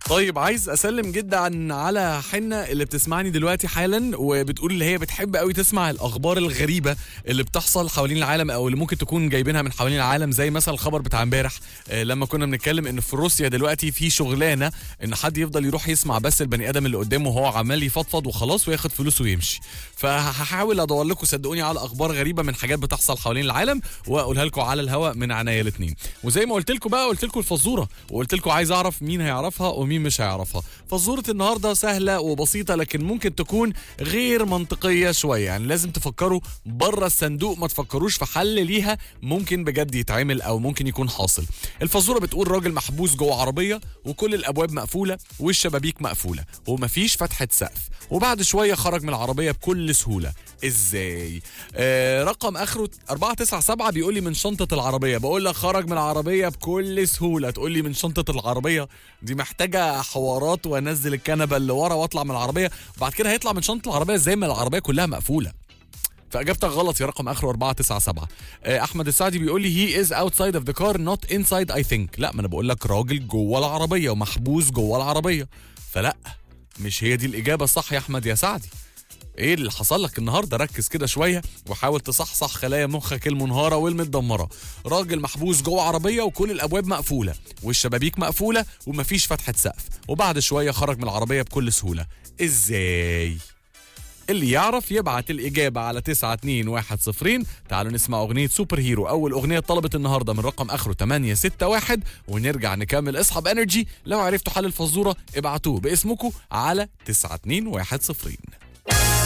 طيب عايز اسلم جدا على حنه اللي بتسمعني دلوقتي حالا وبتقول اللي هي بتحب قوي تسمع الاخبار الغريبه اللي بتحصل حوالين العالم او اللي ممكن تكون جايبينها من حوالين العالم زي مثلا الخبر بتاع امبارح آه، لما كنا بنتكلم ان في روسيا دلوقتي في شغلانه ان حد يفضل يروح يسمع بس البني ادم اللي قدامه وهو عمال يفضفض وخلاص وياخد فلوسه ويمشي فهحاول ادور لكم صدقوني على اخبار غريبه من حاجات بتحصل حوالين العالم واقولها لكم على الهواء من عناية الاثنين وزي ما قلت لكم بقى قلت لكم الفزوره وقلت لكم عايز اعرف مين هيعرفها ومين مش هيعرفها فزوره النهارده سهله وبسيطه لكن ممكن تكون غير منطقيه شويه يعني لازم تفكروا بره الصندوق ما تفكروش في حل ليها ممكن بجد يتعمل او ممكن يكون حاصل الفزوره بتقول راجل محبوس جوه عربيه وكل الابواب مقفوله والشبابيك مقفوله ومفيش فتحه سقف وبعد شويه خرج من العربيه بكل سهوله ازاي آه رقم اخره 497 بيقول لي من شنطه العربيه بقول لك خرج من العربيه بكل سهوله تقول لي من شنطه العربيه دي محتاجه حوارات وانزل الكنبه اللي ورا واطلع من العربيه وبعد كده هيطلع من شنطه العربيه زي ما العربيه كلها مقفوله فاجابتك غلط يا رقم اخره 497 آه، احمد السعدي بيقول لي هي از اوتسايد اوف ذا كار نوت انسايد اي ثينك لا ما انا بقول لك راجل جوه العربيه ومحبوس جوه العربيه فلا مش هي دي الاجابه الصح يا احمد يا سعدي ايه اللي حصل لك النهارده ركز كده شويه وحاول تصحصح خلايا مخك المنهاره والمتدمره راجل محبوس جوه عربيه وكل الابواب مقفوله والشبابيك مقفوله ومفيش فتحه سقف وبعد شويه خرج من العربيه بكل سهوله ازاي اللي يعرف يبعت الإجابة على 921 تعالوا نسمع أغنية سوبر هيرو أول أغنية طلبت النهاردة من رقم آخره 861 ونرجع نكمل اصحاب انرجي لو عرفتوا حل الفزورة ابعتوه باسمكم على 921